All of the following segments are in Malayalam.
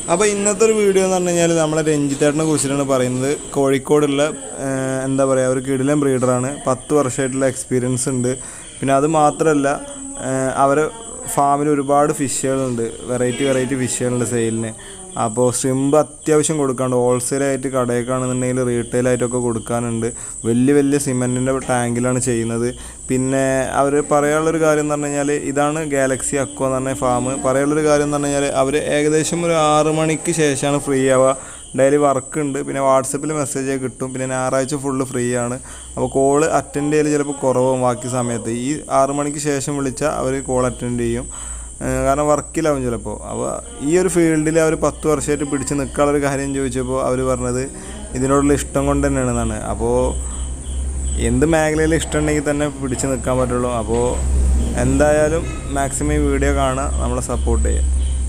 അപ്പോൾ ഇന്നത്തെ ഒരു വീഡിയോ എന്ന് പറഞ്ഞു കഴിഞ്ഞാൽ നമ്മളെ രഞ്ജിത്തേട്ടനെ കുറിച്ചിട്ടാണ് പറയുന്നത് കോഴിക്കോടുള്ള ആ, എന്താ പറയുക ഒരു കിടിലൻ ബ്രീഡറാണ് പത്ത് വർഷമായിട്ടുള്ള എക്സ്പീരിയൻസ് ഉണ്ട് പിന്നെ അത് മാത്രമല്ല അവർ ഫാമിൽ ഒരുപാട് ഫിഷുകളുണ്ട് വെറൈറ്റി വെറൈറ്റി ഫിഷുകളുണ്ട് സെയിലിന് അപ്പോൾ സ്ട്രിമ്പ് അത്യാവശ്യം കൊടുക്കാണ്ട് ഹോൾസെയിലായിട്ട് കടയൊക്കെയാണെന്നുണ്ടെങ്കിൽ റീറ്റെയിലായിട്ടൊക്കെ കൊടുക്കാനുണ്ട് വലിയ വലിയ സിമെൻറ്റിൻ്റെ ടാങ്കിലാണ് ചെയ്യുന്നത് പിന്നെ അവർ പറയാനുള്ളൊരു കാര്യം എന്ന് പറഞ്ഞു കഴിഞ്ഞാൽ ഇതാണ് ഗാലക്സി അക്വ എന്ന് പറഞ്ഞ ഫാം പറയാനുള്ളൊരു കാര്യം എന്ന് പറഞ്ഞു കഴിഞ്ഞാൽ അവർ ഏകദേശം ഒരു ആറ് മണിക്ക് ശേഷമാണ് ഫ്രീ ആവുക ഡെയിലി വർക്ക് ഉണ്ട് പിന്നെ വാട്സപ്പിൽ മെസ്സേജ് കിട്ടും പിന്നെ ഞായറാഴ്ച ഫുള്ള് ഫ്രീ ആണ് അപ്പോൾ കോൾ അറ്റൻഡ് ചെയ്യൽ ചിലപ്പോൾ കുറവും ബാക്കി സമയത്ത് ഈ ആറ് മണിക്ക് ശേഷം വിളിച്ചാൽ അവർ കോൾ അറ്റൻഡ് ചെയ്യും ഏഹ് കാരണം വർക്കിലാവും ചിലപ്പോൾ അപ്പോൾ ഈ ഒരു ഫീൽഡിൽ അവർ പത്ത് വർഷമായിട്ട് പിടിച്ച് നിൽക്കാനുള്ളൊരു കാര്യം ചോദിച്ചപ്പോൾ അവർ പറഞ്ഞത് ഇതിനോടുള്ള ഇഷ്ടം കൊണ്ട് തന്നെയാണെന്നാണ് അപ്പോൾ എന്ത് മേഖലയിൽ ഇഷ്ടമുണ്ടെങ്കിൽ തന്നെ പിടിച്ച് നിൽക്കാൻ പറ്റുള്ളൂ അപ്പോൾ എന്തായാലും മാക്സിമം ഈ വീഡിയോ കാണുക നമ്മളെ സപ്പോർട്ട് ചെയ്യുക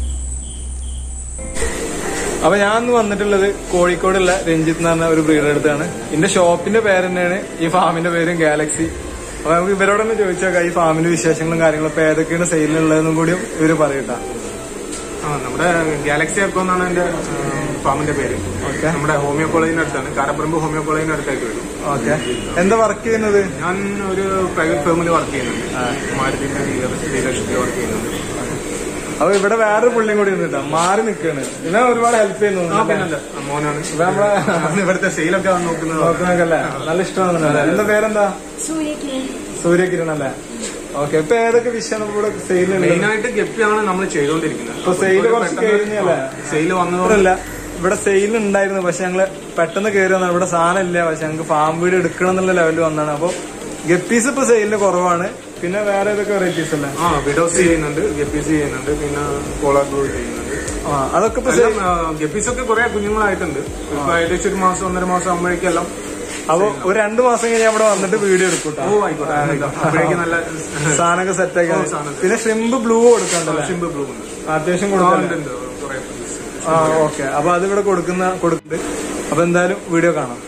അപ്പൊ ഞാൻ ഇന്ന് വന്നിട്ടുള്ളത് കോഴിക്കോടുള്ള രഞ്ജിത്ത് എന്ന് പറഞ്ഞ ഒരു ബ്രീഡർ അടുത്താണ് എന്റെ ഷോപ്പിന്റെ പേര് തന്നെയാണ് ഈ ഫാമിന്റെ പേരും ഗാലക്സി അപ്പൊ നമുക്ക് ഇവരോട് തന്നെ ചോദിച്ചേക്കാം ഈ ഫാമിന്റെ വിശേഷങ്ങളും കാര്യങ്ങളും ഇപ്പൊ ഏതൊക്കെയാണ് സെയിലുള്ളതെന്നും കൂടിയും ഇവര് പറയട്ടാ ആ, നമ്മുടെ ഗാലക്സി അക്കോ എന്നാണ് എന്റെ ഫാമിന്റെ പേര് ഓക്കെ നമ്മുടെ ഹോമിയോ കോളേജിന് അടുത്താണ് കാരപ്പറമ്പ് ഹോമിയോ കോളേജിന് അടുത്തായിട്ട് വരും ഓക്കെ എന്താ വർക്ക് ചെയ്യുന്നത് ഞാൻ ഒരു പ്രൈവറ്റ് ഫേമിൽ വർക്ക് ചെയ്യുന്നുണ്ട് മാരുതിന്റെ ഡീലർഷിപ്പിൽ വർക്ക് ചെയ്യുന്നുണ്ട് അപ്പൊ ഇവിടെ വേറൊരു പുള്ളിയും കൂടി ഉണ്ട് കേട്ടോ മാറി നിൽക്കാണ് ഇതിനെ ഒരുപാട് ഹെൽപ്പ് ചെയ്യുന്നു ആ പിന്നല്ല മോനാണ് ഇപ്പൊ നമ്മളെ അന്ന് ഇവിടുത്തെ സെയിലൊക്കെ നോക്കുന്നത് നോക്കുന്നൊക്കെ നല്ല ഇഷ്ടമാണ് എന്താ പേരെന്താ സൂര്യക്കിരൺ സൂര്യകിരൺ അല്ലേ ഓക്കെ ഇപ്പൊ ഏതൊക്കെ വിഷയമാണ് ഇവിടെ സെയിലുണ്ട് മെയിൻ ആയിട്ട് ഗപ്പിയാണ് നമ്മൾ ചെയ്തുകൊണ്ടിരിക്കുന്നത് ഇപ്പൊ സെയിൽ കുറച്ച് കഴിഞ്ഞല്ലേ സെയിൽ വന്നതോടെ മാത്രല്ല ഇവിടെ സെയിൽ ഉണ്ടായിരുന്നു പക്ഷെ ഞങ്ങള് പെട്ടെന്ന് കയറി വന്നാണ് ഇവിടെ സാധനം ഇല്ല പക്ഷെ ഞങ്ങൾക്ക് ഫാം വീട് എടുക്കണം എന്നുള്ള ലെവലിൽ വന്നാണ് അപ്പൊ ഗപ്പീസ് ഇപ്പൊ സെയിലിന് കുറവാണ് പിന്നെ വേറെ ഏതൊക്കെ വെറൈറ്റീസ് അല്ലേ ആ വിഡോസ് ചെയ്യുന്നുണ്ട് ഗപ്പീസ് ചെയ്യുന്നുണ്ട് പിന്നെ കോളർ ബ്ലൂ ചെയ്യുന്നുണ്ട് ആ അതൊക്കെ ഇപ്പൊ എല്ലാം ഗപ്പീസ് ഒക്കെ കുറെ കുഞ്ഞുങ്ങളായിട്ടുണ്ട് ഇപ്പൊ ഏകദേശം ഒരു മാസം ഒന്നര മാസം ആകുമ്പോഴേക്കെല്ലാം അപ്പൊ ഒരു രണ്ടു മാസം കഴിഞ്ഞ് അവിടെ വന്നിട്ട് വീഡിയോ എടുക്കൂട്ടോ ഓ ആയിക്കോട്ടെ അപ്പോഴേക്കും നല്ല സാധനമൊക്കെ സെറ്റ് ആക്കി ഓ, സാധനം. പിന്നെ ഷ്രിമ്പ് ബ്ലൂ കൊടുക്കണ്ടല്ലേ ഷിംബ് ബ്ലൂ ഉണ്ട് അത്യാവശ്യം ആ, കൊടുക്കണ്ട ഉണ്ട്, ഉണ്ട്. കുറെ piece. ആ ഓക്കെ അപ്പൊ അത് ഇവിടെ കൊടുക്കുന്ന കൊടുക്കുന്നുണ്ട് അപ്പൊ എന്തായാലും വീഡിയോ കാണാം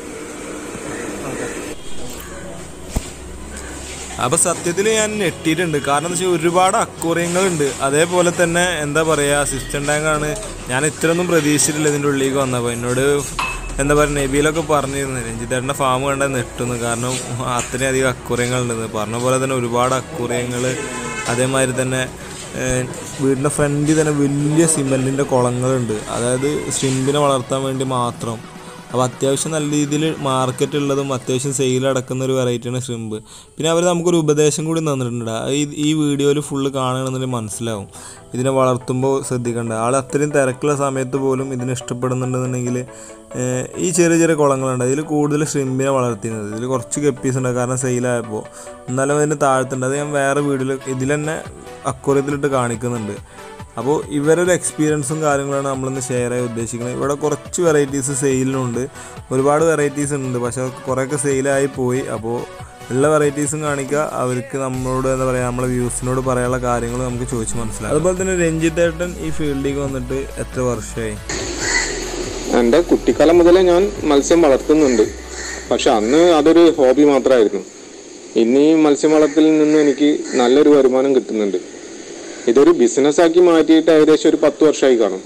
അപ്പൊ സത്യത്തിൽ ഞാൻ നെട്ടിയിട്ടുണ്ട് കാരണം എന്താ വെച്ചാൽ ഒരുപാട് അക്വറിയങ്ങളുണ്ട് അതേപോലെ തന്നെ എന്താ പറയാ സിസ്റ്റം ടാങ്ക് ആണ് ഞാൻ ഇത്രയൊന്നും പ്രതീക്ഷിച്ചിട്ടില്ല ഇതിന്റെ ഉള്ളിലേക്ക് വന്നപ്പോൾ എന്നോട് എന്താ പറയുക നെബിയിലൊക്കെ പറഞ്ഞിരുന്നു രഞ്ജിത്തേട്ടൻ്റെ ഫാം കണ്ട നെട്ടുന്നു കാരണം അത്രയും അധികം അക്വറിയങ്ങളുണ്ടെന്ന് പറഞ്ഞ പോലെ തന്നെ ഒരുപാട് അക്വറിയങ്ങൾ അതേമാതിരി തന്നെ ഏഹ്, വീടിൻ്റെ ഫ്രണ്ടിൽ തന്നെ വലിയ സിമെൻറ്റിൻ്റെ കുളങ്ങളുണ്ട് അതായത് സ്ട്രിമ്പിനെ വളർത്താൻ വേണ്ടി മാത്രം അപ്പോൾ അത്യാവശ്യം നല്ല രീതിയിൽ മാർക്കറ്റ് ഉള്ളതും അത്യാവശ്യം സെയിൽ അടക്കുന്ന ഒരു വെറൈറ്റിയാണ് ഷ്രിമ്പ് പിന്നെ അവർ നമുക്കൊരു ഉപദേശം കൂടി തന്നിട്ടുണ്ട് അത് ഈ ഈ വീഡിയോയിൽ ഫുള്ള് കാണണമെന്നുണ്ടെങ്കിൽ മനസ്സിലാവും ഇതിനെ വളർത്തുമ്പോൾ ശ്രദ്ധിക്കേണ്ട ആൾ അത്രയും തിരക്കുള്ള സമയത്ത് പോലും ഇതിനെ ഇഷ്ടപ്പെടുന്നുണ്ടെന്നുണ്ടെങ്കിൽ ഏഹ്, ഈ ചെറിയ ചെറിയ കുളങ്ങളുണ്ട് അതിൽ കൂടുതൽ ഷ്രിമ്പിനെ വളർത്തിയിരുന്നത് ഇതിൽ കുറച്ച് ഗപ്പീസ് ഉണ്ട് കാരണം സെയിലായപ്പോൾ എന്നാലും അതിൻ്റെ താഴത്തുണ്ട് അത് ഞാൻ വേറെ വീഡിയോയിൽ ഇതിൽ തന്നെ അക്വറിയത്തിലിട്ട് കാണിക്കുന്നുണ്ട് അപ്പോൾ ഇവരൊരു എക്സ്പീരിയൻസും കാര്യങ്ങളാണ് നമ്മളിന്ന് ഷെയർ ചെയ്യാൻ ഉദ്ദേശിക്കുന്നത് ഇവിടെ കുറച്ച് വെറൈറ്റീസ് സെയിലിനുണ്ട് ഒരുപാട് വെറൈറ്റീസ് ഉണ്ട് പക്ഷേ കുറേയൊക്കെ സെയിലായി പോയി അപ്പോൾ ഉള്ള വെറൈറ്റീസും കാണിക്കുക അവർക്ക് നമ്മളോട് എന്താ പറയുക നമ്മളെ വ്യൂസിനോട് പറയാനുള്ള കാര്യങ്ങൾ നമുക്ക് ചോദിച്ച് മനസ്സിലാക്കാം അതുപോലെ തന്നെ രഞ്ജിത്ത് ഏട്ടൻ ഈ ഫീൽഡിലേക്ക് വന്നിട്ട് എത്ര വർഷമായി എൻ്റെ കുട്ടിക്കാലം മുതലേ ഞാൻ മത്സ്യം വളർത്തുന്നുണ്ട് പക്ഷെ അന്ന് അതൊരു ഹോബി മാത്രമായിരുന്നു ഇന്ന് ഈ മത്സ്യം വളർത്തലിൽ നിന്ന് എനിക്ക് നല്ലൊരു വരുമാനം കിട്ടുന്നുണ്ട് ഇതൊരു ബിസിനസ്സാക്കി മാറ്റിയിട്ട് ഏകദേശം ഒരു പത്ത് വർഷമായി കാണും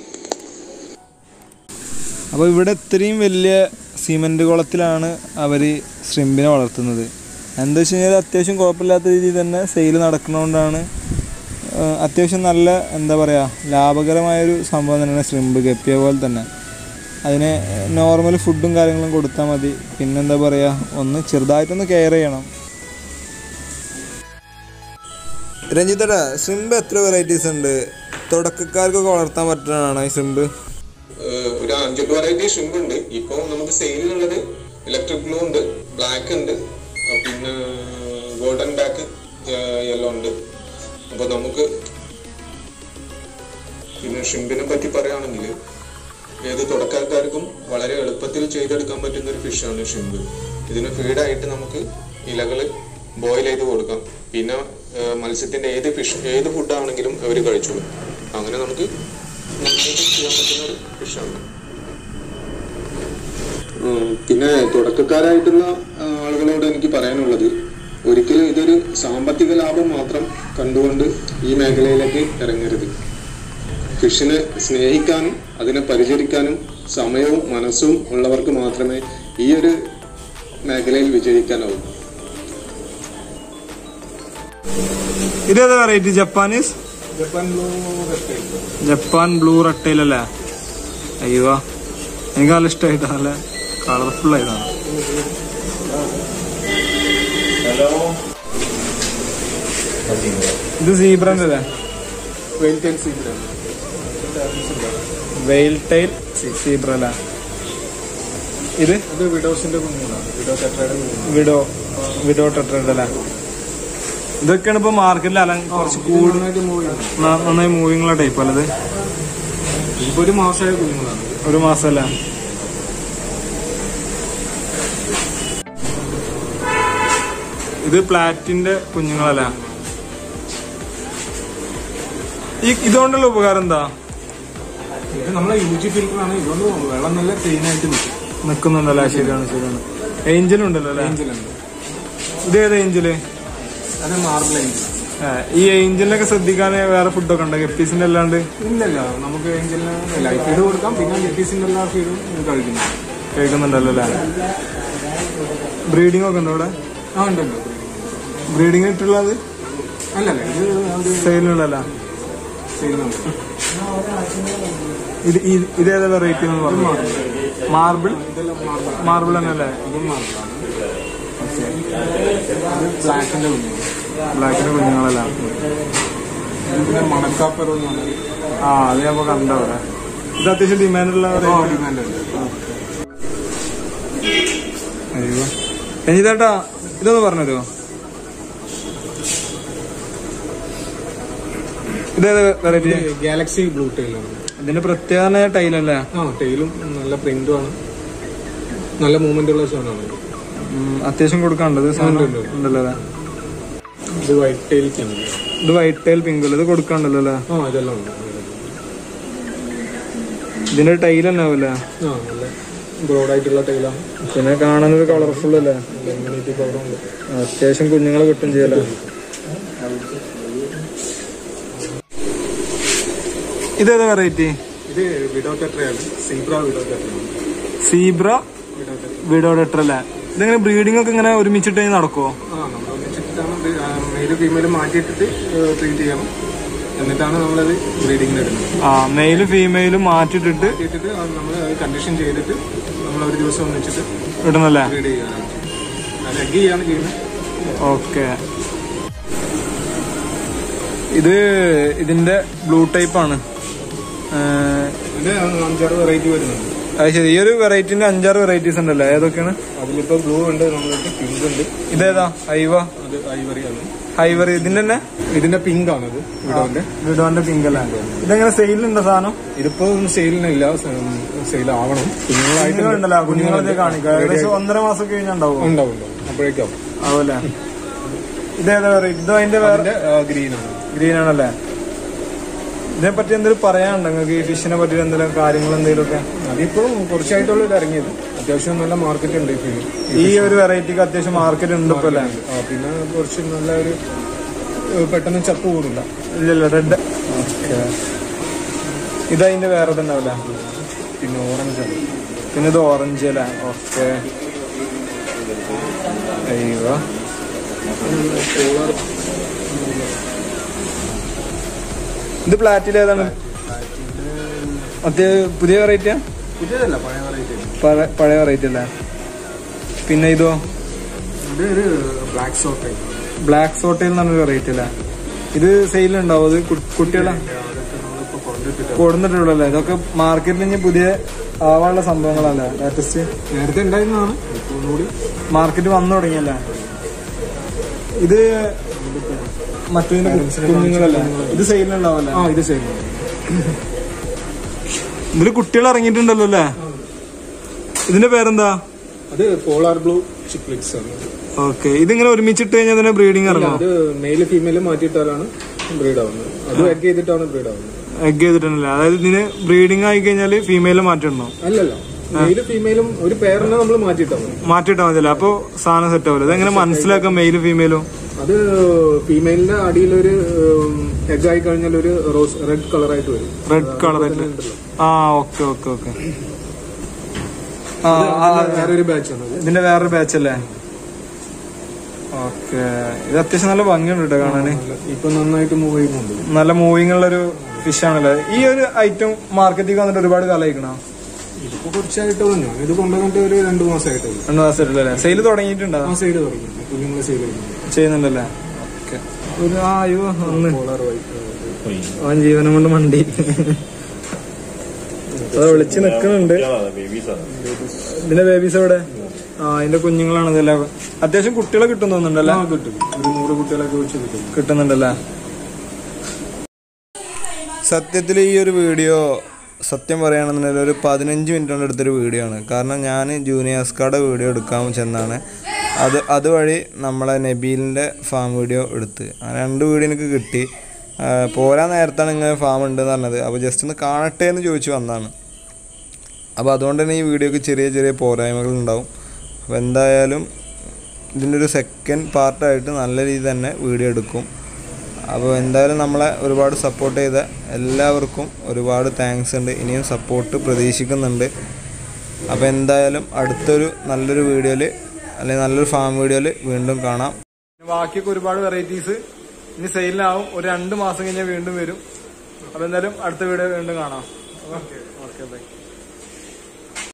അപ്പോൾ ഇവിടെ ഇത്രയും വലിയ സിമെൻറ്റ് കുളത്തിലാണ് അവർ ശ്രിമ്പിനെ വളർത്തുന്നത് എന്താ വെച്ച് കഴിഞ്ഞാൽ അത്യാവശ്യം കുഴപ്പമില്ലാത്ത രീതിയിൽ തന്നെ സെയിൽ നടക്കുന്നതുകൊണ്ടാണ് ആ, അത്യാവശ്യം നല്ല എന്താ പറയുക ലാഭകരമായൊരു സംഭവം തന്നെയാണ് ശ്രിമ്പ് ഗപ്പിയ പോലെ തന്നെ അതിന് നോർമൽ ഫുഡും കാര്യങ്ങളും കൊടുത്താൽ മതി പിന്നെന്താ പറയുക ഒന്ന് ചെറുതായിട്ടൊന്ന് കെയർ ചെയ്യണം രഞ്ജിത്തട ശ്രിമ്പ് എത്ര വെറൈറ്റീസ് ഉണ്ട് തുടക്കക്കാർക്കൊക്കെ വളർത്താൻ പറ്റുന്നതാണോ ഈ ശ്രിമ്പ് ഒരു അഞ്ചെട്ട് വെറൈറ്റി ഷിംപ് ഉണ്ട് ഇപ്പോൾ നമുക്ക് സെയിലിനുള്ളത് ഇലക്ട്രിക് ബ്ലൂ ഉണ്ട് ബ്ലാക്ക് ഉണ്ട് ആ, പിന്നെ ഗോൾഡൻ ബാക്ക് യെല്ലോ ഉണ്ട് അപ്പോൾ നമുക്ക് പിന്നെ ഷിംപിനെ പറ്റി പറയുകയാണെങ്കിൽ ഏത് തുടക്കക്കാർക്കും വളരെ എളുപ്പത്തിൽ ചെയ്തെടുക്കാൻ പറ്റുന്ന ഒരു ഫിഷാണ് ഷിംപ് ഇതിന് ഫീഡായിട്ട് നമുക്ക് ഇലകൾ ബോയിൽ ചെയ്ത് കൊടുക്കാം പിന്നെ ആ, മത്സ്യത്തിന്റെ ഏത് ഫിഷ് ഏത് ഫുഡാണെങ്കിലും അവർ കഴിച്ചോളും അങ്ങനെ നമുക്ക് നന്നായിട്ട് ചെയ്യാൻ പറ്റുന്ന ഒരു ഫിഷാണ് പിന്നെ തുടക്കക്കാരായിട്ടുള്ള ആ, ആളുകളോട് എനിക്ക് പറയാനുള്ളത് ഒരിക്കലും ഇതൊരു സാമ്പത്തിക ലാഭം മാത്രം കണ്ടുകൊണ്ട് ഈ മേഖലയിലേക്ക് ഇറങ്ങരുത് ഫിഷിനെ സ്നേഹിക്കാനും അതിനെ പരിചരിക്കാനും സമയവും മനസ്സും ഉള്ളവർക്ക് മാത്രമേ ഈ ഒരു മേഖലയിൽ വിജയിക്കാനാവൂ ഇതേതാ variety Japanese Japan blue Japan blue red tail അല്ലേ അയ്യോ എനിക്ക് നല്ല ഇഷ്ടമായിട്ടാ നല്ല കളർഫുൾ ആയതാണ് ഇത് സീബ്രന്റെ അല്ലേ veil tail zebra veil tail zebra അല്ലേ ഇത് ഇത് വിഡോസിന്റെ കുഞ്ഞുങ്ങളാണ് വിഡോ ടെട്രയുടെ കുഞ്ഞുങ്ങൾ വിഡോ വിഡോ ടെട്രഡ് അല്ലേ ഇതൊക്കെയാണ് ഇപ്പൊ മാർക്കറ്റിൽ അല കുറച്ച് കൂടുതൽ നന്നായിട്ട് മൂവ് ചെയ്യുന്നത് ന- നന്നായി മൂവിങ് ഉള്ള ടൈപ്പ് അല്ലത് ഇപ്പൊ ഒരു മാസമായ കുഞ്ഞുങ്ങളാണ് ഒരു മാസമല്ലേ ഇത് പ്ലാറ്റിന്റെ കുഞ്ഞുങ്ങളല്ല ഈ ഇതുകൊണ്ടുള്ള ഉപകാരം എന്താ ഇത് നമ്മളെ യു ജി ഫിൽറ്ററാണ് ഇതുകൊണ്ട് വെള്ളം നല്ല ക്ലീൻ ആയിട്ട് നിൽക്കും നിക്കുന്നുണ്ടല്ലേ ശരിയാണ് ശരിയാണ് ഏഞ്ചലും ഉണ്ടല്ലോ അല്ലേ ഏഞ്ചലുണ്ട് ഇത് ഏത് ഏഞ്ചല് അത് മാർബിൾ ഏഞ്ചൽ ആ, ഈ ഏഞ്ചലിനൊക്കെ ശ്രദ്ധിക്കാൻ വേറെ ഫുഡൊക്കെ ഉണ്ടോ ഗപ്പീസിന്റെ അല്ലാണ്ട് ഇല്ലല്ല നമുക്ക് ഏഞ്ചലിന് ലൈഫ് ഫീഡ് കൊടുക്കാം പിന്നെ ലെറ്റീസിന്റെ എല്ലാ ഫീഡും കഴിക്കുന്നു കഴിക്കുന്നുണ്ടല്ലോ അല്ലേ ബ്രീഡിംഗ് ഒക്കെ ഉണ്ടോ ഇവിടെ ആ ഉണ്ട് ഉണ്ട് ബ്രീഡിംഗ് ഇട്ടുള്ളത് അല്ലല്ല ഇത് ഒരു സെയിലുണ്ടല്ലോ ചെയ്യുന്നുണ്ട് ഇത് ഇത് ഇതേതാ വെറൈറ്റി എന്ന് പറഞ്ഞു മാർബിൾ ഇതെല്ലാം മാർബിൾ മാർബിൾ തന്നെയല്ലേ ഇതും മാർബിളാണ് അത് ബ്ലാക്കിന്റെ കുഞ്ഞുങ്ങൾ ബ്ലാക്കിന്റെ കുഞ്ഞുങ്ങളല്ല പിന്നെ മണക്കാപ്പർ എന്ന് പറഞ്ഞാൽ ആ അത് ഞാൻ ഇപ്പൊ കണ്ട അവിടെ ഇത് അത്യാവശ്യം ഡിമാൻഡുള്ള ഡിമാൻഡ് ഉണ്ട് അയ്യോ രഞ്ജിതേട്ടാ ഇതൊന്ന് പറഞ്ഞുതരുമോ ഇതേത് വെറൈറ്റി ഗാലക്സി ബ്ലൂ ടൈലാണ് ഇതിന്റെ പ്രത്യേക ടൈലല്ലേ ആ ടൈലും നല്ല പ്രിന്റും ആണ് നല്ല മൂവ്മെന്റ് ഉള്ള സാധനമാണ് ഉം, അത്യാവശ്യം കൊടുക്കാനുണ്ട് ഇത് സാധനം ഉണ്ട്, ഉണ്ട്. ഉണ്ടല്ലോ അല്ലേ ഇത് വൈറ്റ് ടൈൽ ആണ് ഇത് വൈറ്റ് ടൈൽ പിങ്ക് ഇത് കൊടുക്കാണ്ടല്ലോ അല്ലേ ആ ഇതെല്ലാം ഉണ്ട് ഇതിന്റെ ടൈൽ തന്നെ ആവില്ലേ ആ നല്ല ബ്രോഡ് ആയിട്ടുള്ള ടൈലാണ് പിന്നെ കാണാനൊരു കളർഫുൾ അല്ലേ ഇമ്മ്യൂണിറ്റി പവർ ഉണ്ട് അത്യാവശ്യം കുഞ്ഞുങ്ങളെ കിട്ടും ചെയ്യല്ലോ ഇതേതാ വെറൈറ്റി ഇത് വിഡോ ടെട്രയാണ് സീബ്ര വിഡോ ടെട്രയാണ് സീബ്ര വിഡോ ടെട്ര വീടോ ടെട്രല്ലേ ഇതെങ്ങനെ ബ്രീഡിംഗ് ഒക്കെ ഇങ്ങനെ ഒരുമിച്ചിട്ട് ഇങ്ങനെ നടക്കുമോ ആ നമ്മൾ ഒന്നിച്ചിട്ടാണ് മെയില് ഫീമെയിൽ മാറ്റിയിട്ടിട്ട് ട്രീറ്റ് ചെയ്യണം എന്നിട്ടാണ് നമ്മളത് ബ്രീഡിങ്ങിന് ഇടുന്നത് ആ മെയിലും ഫീമെയിലും മാറ്റിട്ടിട്ട് മാറ്റിയിട്ടിട്ട് നമ്മൾ കണ്ടീഷൻ ചെയ്തിട്ട് നമ്മൾ ഒരു ദിവസം ഒന്നിച്ചിട്ട് ഇടണല്ലേ ബ്രീഡ് ചെയ്യാനാണ് അത് എഗ് ചെയ്യാണ് ചെയ്യുന്നത് ഓക്കെ ഇത് ഇതിന്റെ ബ്ലൂ ടൈപ്പ് ആണ് ഏഹ്, ഇത് അഞ്ചാറ് വെറൈറ്റി വരുന്നുണ്ട് അത് ശരി ഈ ഒരു വെറൈറ്റിന്റെ അഞ്ചാറ് വെറൈറ്റീസ് ഉണ്ടല്ലോ ഏതൊക്കെയാണ് അതിലിപ്പോ ബ്ലൂ ഉണ്ട് നമ്മൾക്ക് പിങ്ക് ഉണ്ട് ഇതേതാ ഐവ അത് ഐവറി ആണ് ഹൈവർ ഇതിന്റെ തന്നെ ഇതിന്റെ പിങ്ക് ആണത് വിഡോന്റെ വിഡോന്റെ പിങ്ക് അല്ലേ ഇതെങ്ങനെ സെയിലുണ്ടോ സാധനം ഇതിപ്പോ സെയിലിനില്ല സെയിൽ ആവണം കുഞ്ഞുങ്ങളായിട്ട് ഉണ്ടല്ലോ കുഞ്ഞുങ്ങളെ കാണിക്കാം ഏകദേശം ഒന്നര മാസം കഴിഞ്ഞുണ്ടാവും ഉണ്ടാവും ഉണ്ടാവും അപ്പോഴേക്കും ആവല്ലേ ഇതേതാ വെറൈറ്റി ഇത് അതിന്റെ വേറെ ഗ്രീൻ ആണ് ഗ്രീൻ ആണല്ലേ ഇതിനെ പറ്റി എന്തെങ്കിലും പറയാനുണ്ടോ നിങ്ങൾക്ക് ഈ ഫിഷിനെ പറ്റി എന്തെങ്കിലും കാര്യങ്ങൾ എന്തെങ്കിലും ഒക്കെ അതിപ്പോ കുറച്ചായിട്ടുള്ള ഇത് ഇറങ്ങിയത് അത്യാവശ്യം നല്ല മാർക്കറ്റ് ഉണ്ട് ഇപ്പൊ ഇതിന്. ഈ ഒരു വെറൈറ്റിക്ക് അത്യാവശ്യം മാർക്കറ്റ് ഉണ്ട് ഇപ്പൊ അല്ലേ ആ, പിന്നെ കുറച്ച് നല്ല ഒരു ഏഹ്, പെട്ടെന്ന് ചത്തു കൂടില്ല ഇല്ലല്ലോ റെഡ് ഇത് അതിന്റെ വേറെ തന്നെ ആവില്ല പിന്നെ ഓറഞ്ച് ആണ് പിന്നെ ഇത് ഓറഞ്ച് അല്ലേ ഓക്കെ അയ്യോ ഇത് പ്ലാറ്റിൽ ഏതാണ് മറ്റേ പുതിയ വെറൈറ്റിയാ പുതിയതല്ല പഴയ വെറൈറ്റി പഴ- പഴയ വെറൈറ്റി അല്ലേ പിന്നെ ഇതോ ഇത് ഒരു ബ്ലാക്ക് സോട്ട് ബ്ലാക്ക് സോട്ടയിൽ എന്ന് പറഞ്ഞൊരു വെറൈറ്റി അല്ലേ ഇത് സെയിലുണ്ടാവും അത് കു- കുട്ടികളെ അതൊക്കെ നമ്മളിപ്പോ കൊണ്ടിട്ടിട്ട് കൊടുത്തിട്ടുള്ളല്ലേ ഇതൊക്കെ മാർക്കറ്റിൽ ഇനി പുതിയ ആവാനുള്ള സംഭവങ്ങളല്ലേ ലേറ്റസ്റ്റ് നേരത്തെ ഉണ്ടായിരുന്നതാണ് ഇപ്പൊ ഒന്നുകൂടി മാർക്കറ്റ് വന്നു തുടങ്ങിയല്ലേ ഇത് മറ്റേ കുഞ്ഞുങ്ങളല്ലേ ഇത് സെയിലുണ്ടാവല്ലേ ആ ഇത് സെയിം ഇതില് കുട്ടികൾ ഇറങ്ങിയിട്ടുണ്ടല്ലോ അല്ലേ ഇതിന്റെ പേരെന്താ അത് പോളാർ ബ്ലൂ ചിക്ലിക്സ് ആണ് ഓക്കെ ഇതിങ്ങനെ ഒരുമിച്ചിട്ട് കഴിഞ്ഞാൽ തന്നെ ബ്രീഡിങ് ഇറങ്ങും അത് മെയില് ഫീമെയില് മാറ്റിയിട്ടാലാണ് ബ്രീഡ് ആവുന്നത് അത് എഗ് ചെയ്തിട്ടാണ് ബ്രീഡ് ആവുന്നത് എഗ് ചെയ്തിട്ടുണ്ടല്ലേ അതായത് ഇതിന് ബ്രീഡിങ് ആയി കഴിഞ്ഞാൽ ഫീമെയിൽ മാറ്റിടണോ അല്ലല്ല മെയില് ഫീമെയിലും ഒരു പേരിനെ നമ്മൾ മാറ്റിയിട്ടാണ് മാറ്റിയിട്ടാ മതിയല്ലേ അപ്പൊ സാധനം സെറ്റ് ആവില്ല ഇതെങ്ങനെ മനസ്സിലാക്കാം മെയിലും ഫീമെയിലും അത് ഫീമെയിലിന്റെ അടിയിലൊരു എഗ് ആയി കഴിഞ്ഞാൽ ഒരു റോസ് റെഡ് കളർ ആയിട്ട് വരും റെഡ് കളർ ആ ഓക്കെ ഓക്കെ ഓക്കെ ആ ആ, വേറെ ഒരു ബാച്ച് ആണ് അത് ഇതിന്റെ വേറൊരു ബാച്ച് അല്ലേ ഓക്കെ ഇത് അത്യാവശ്യം നല്ല ഭംഗിയുണ്ട് കേട്ടോ കാണാന് ഇപ്പൊ നന്നായിട്ട് മൂവ് ചെയ്യുന്നുണ്ട് നല്ല മൂവിങ് ഉള്ള ഒരു ഫിഷ് ആണല്ലേ ഈ ഒരു ഐറ്റം മാർക്കറ്റിൽ വന്നിട്ട് ഒരുപാട് കാലമായിക്കണോ ഇതിപ്പോ കുറച്ചായിട്ട് തന്നെ ഇത് കൊണ്ടുവന്നിട്ട് ഒരു രണ്ടു മാസമായിട്ട് രണ്ടു മാസമായിട്ടല്ലേ സെയിൽ തുടങ്ങിയിട്ടുണ്ടോ ആ സൈഡ് തുടങ്ങി കുഞ്ഞുങ്ങളെ സൈഡ് ചെയ്യുന്നുണ്ടല്ലേ ഓക്കെ ഒരു ആ അയ്യോ ഒന്ന് പോളാർ വൈറ്റ് അവൻ ജീവനം കൊണ്ട് മണ്ടി അത് വിളിച്ച് നിക്കുന്നുണ്ട് ഇതിന്റെ ബേബീസ് എവിടെ ആ അതിന്റെ കുഞ്ഞുങ്ങളാണ് ഇതെല്ലാം അത്യാവശ്യം കുട്ടികളെ കിട്ടും തോന്നുന്നുണ്ടല്ലേ കിട്ടും ഒരു നൂറ് കുട്ടികളൊക്കെ വെച്ച് കിട്ടും കിട്ടുന്നുണ്ടല്ലേ സത്യത്തിൽ ഈ ഒരു വീഡിയോ സത്യം പറയുകയാണെന്നുണ്ടെങ്കിൽ ഒരു പതിനഞ്ച് മിനിറ്റ് കൊണ്ട് എടുത്തൊരു വീഡിയോ ആണ് കാരണം ഞാൻ ജൂനിയേഴ്സ്കാരുടെ വീഡിയോ എടുക്കാൻ ചെന്നാണ് അത് അതുവഴി നമ്മളെ നബീലിൻ്റെ ഫാം വീഡിയോ എടുത്ത് ആ രണ്ട് വീഡിയോ എനിക്ക് കിട്ടി ആ, പോരാ നേരത്താണ് ഇങ്ങനെ ഫാം ഉണ്ടെന്ന് പറഞ്ഞത് അപ്പോൾ ജസ്റ്റ് ഒന്ന് കാണട്ടെ എന്ന് ചോദിച്ചു വന്നതാണ് അപ്പോൾ അതുകൊണ്ട് തന്നെ ഈ വീഡിയോക്ക് ചെറിയ ചെറിയ പോരായ്മകൾ ഉണ്ടാവും അപ്പോൾ എന്തായാലും ഇതിൻ്റെ ഒരു സെക്കൻഡ് പാർട്ടായിട്ട് നല്ല രീതിയിൽ തന്നെ വീഡിയോ എടുക്കും അപ്പോൾ എന്തായാലും നമ്മളെ ഒരുപാട് സപ്പോർട്ട് ചെയ്ത എല്ലാവർക്കും ഒരുപാട് താങ്ക്സ് ഉണ്ട് ഇനിയും സപ്പോർട്ട് പ്രതീക്ഷിക്കുന്നുണ്ട് അപ്പോൾ എന്തായാലും അടുത്തൊരു നല്ലൊരു വീഡിയോയിൽ അല്ലെങ്കിൽ നല്ലൊരു ഫാം വീഡിയോയിൽ വീണ്ടും കാണാം ബാക്കിയൊക്കെ ഒരുപാട് വെറൈറ്റീസ് ഇനി സെയിലിനാവും ഒരു രണ്ട് മാസം കഴിഞ്ഞാൽ വീണ്ടും വരും അപ്പോൾ എന്തായാലും അടുത്ത വീഡിയോ വീണ്ടും കാണാം ഓക്കെ ഓക്കെ ബൈ